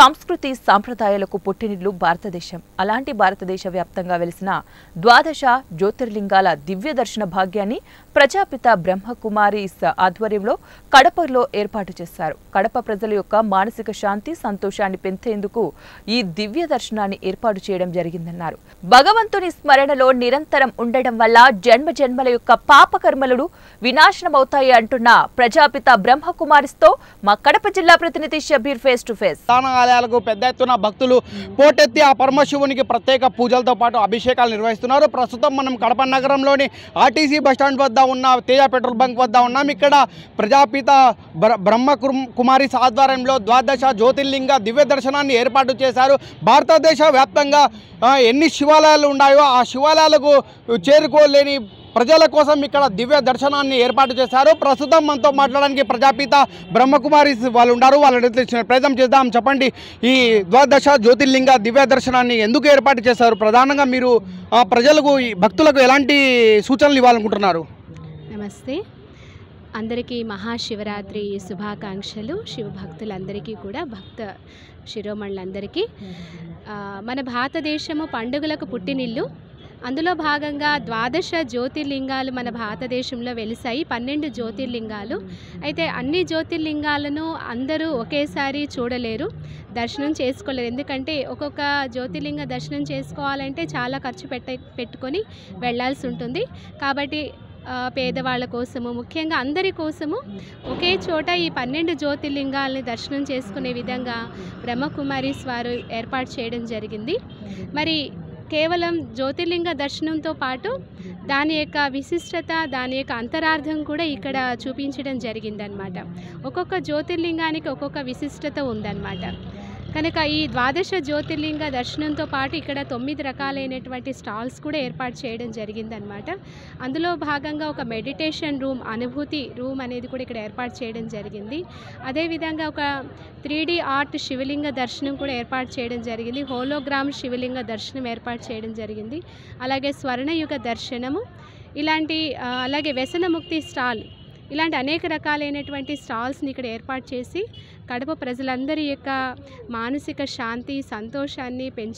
సంస్కృతి సాంప్రదాయాలకు పుట్టినిల్లు భారతదేశం అలాంటి భారతదేశ వ్యాప్తంగా వెలిసిన ద్వాదశ జ్యోతిర్లింగాల దివ్య దర్శన భాగ్యాన్ని ప్రజాపిత బ్రహ్మకుమారీస్ ఆధ్వర్యంలో కడపలో ఏర్పాటు చేశారు కడప ప్రజల యొక్క మానసిక శాంతి సంతోషాన్ని పెంచేందుకు ఈ దివ్య దర్శనాన్ని ఏర్పాటు చేయడం జరిగిందన్నారు భగవంతుని స్మరణలో నిరంతరం ఉండడం వల్ల జన్మ జన్మల యొక్క పాపకర్మలు వినాశనమవుతాయి అంటున్న ప్రజాపిత బ్రహ్మకుమారిస్తో మా కడప జిల్లా ప్రతినిధి షబీర్ ఫేస్ టు ఫేస్ ప్రధాన ఆలయాలకు పెద్ద ఎత్తున భక్తులు పోటెత్తి ఆ పరమశివునికి ప్రత్యేక పూజలతో పాటు అభిషేకాలు నిర్వహిస్తున్నారు ప్రస్తుతం మనం కడప నగరంలోని ఆర్టీసీ బస్టాండ్ వద్ద ఉన్న తేజ పెట్రోల్ బంక్ వద్ద ఉన్నాం ఇక్కడ ప్రజాపిత బ్ర బ్రహ్మ కుమ్- కుమారి ఆధ్వర్యంలో ద్వాదశ జ్యోతిర్లింగ దివ్య దర్శనాన్ని ఏర్పాటు చేశారు భారతదేశ వ్యాప్తంగా ఆ, ఎన్ని శివాలయాలు ఉన్నాయో ఆ శివాలయాలకు చేరుకోలేని ప్రజల కోసం ఇక్కడ దివ్య దర్శనాన్ని ఏర్పాటు చేశారు ప్రస్తుతం మనతో మాట్లాడడానికి ప్రజాపిత బ్రహ్మకుమారి వాళ్ళు ఉన్నారు వాళ్ళని తెలిసిన ప్రయత్నం చేద్దాం చెప్పండి ఈ ద్వాదశ జ్యోతిర్లింగ దివ్య దర్శనాన్ని ఎందుకు ఏర్పాటు చేశారు ప్రధానంగా మీరు ఆ, ప్రజలకు ఈ భక్తులకు ఎలాంటి సూచనలు ఇవ్వాలనుకుంటున్నారు నమస్తే అందరికీ మహాశివరాత్రి శుభాకాంక్షలు శివభక్తులందరికీ కూడా భక్త శిరోమణులందరికీ ఆ, మన భారతదేశము పండుగలకు పుట్టినిల్లు అందులో భాగంగా ద్వాదశ జ్యోతిర్లింగాలు మన భారతదేశంలో వెలిసాయి పన్నెండు జ్యోతిర్లింగాలు అయితే అన్ని జ్యోతిర్లింగాలను అందరూ ఒకేసారి చూడలేరు దర్శనం చేసుకోలేరు ఎందుకంటే ఒక్కొక్క జ్యోతిర్లింగ దర్శనం చేసుకోవాలంటే చాలా ఖర్చు పెట్ట పెట్టుకొని వెళ్ళాల్సి ఉంటుంది కాబట్టి ఆ, పేదవాళ్ళ కోసము ముఖ్యంగా అందరి కోసము ఒకే చోట ఈ పన్నెండు జ్యోతిర్లింగాలని దర్శనం చేసుకునే విధంగా బ్రహ్మకుమారీస్ వారు ఏర్పాటు చేయడం జరిగింది మరి కేవలం జ్యోతిర్లింగ దర్శనంతో పాటు దాని యొక్క విశిష్టత దాని యొక్క అంతరార్థం కూడా ఇక్కడ చూపించడం జరిగిందనమాట ఒక్కొక్క జ్యోతిర్లింగానికి ఒక్కొక్క విశిష్టత ఉందన్నమాట కనుక ఈ ద్వాదశ జ్యోతిర్లింగ దర్శనంతో పాటు ఇక్కడ తొమ్మిది రకాలైనటువంటి స్టాల్స్ కూడా ఏర్పాటు చేయడం జరిగిందనమాట అందులో భాగంగా ఒక మెడిటేషన్ రూమ్ అనుభూతి రూమ్ అనేది కూడా ఇక్కడ ఏర్పాటు చేయడం జరిగింది అదేవిధంగా ఒక త్రీ ఆర్ట్ శివలింగ దర్శనం కూడా ఏర్పాటు చేయడం జరిగింది హోలోగ్రామ్ శివలింగ దర్శనం ఏర్పాటు చేయడం జరిగింది అలాగే స్వర్ణయుగ దర్శనము ఇలాంటి ఆ, అలాగే వ్యసనముక్తి స్టాల్ ఇలాంటి అనేక రకాలైనటువంటి స్టాల్స్ని ఇక్కడ ఏర్పాటు చేసి కడప ప్రజలందరి యొక్క మానసిక శాంతి సంతోషాన్ని పెంచు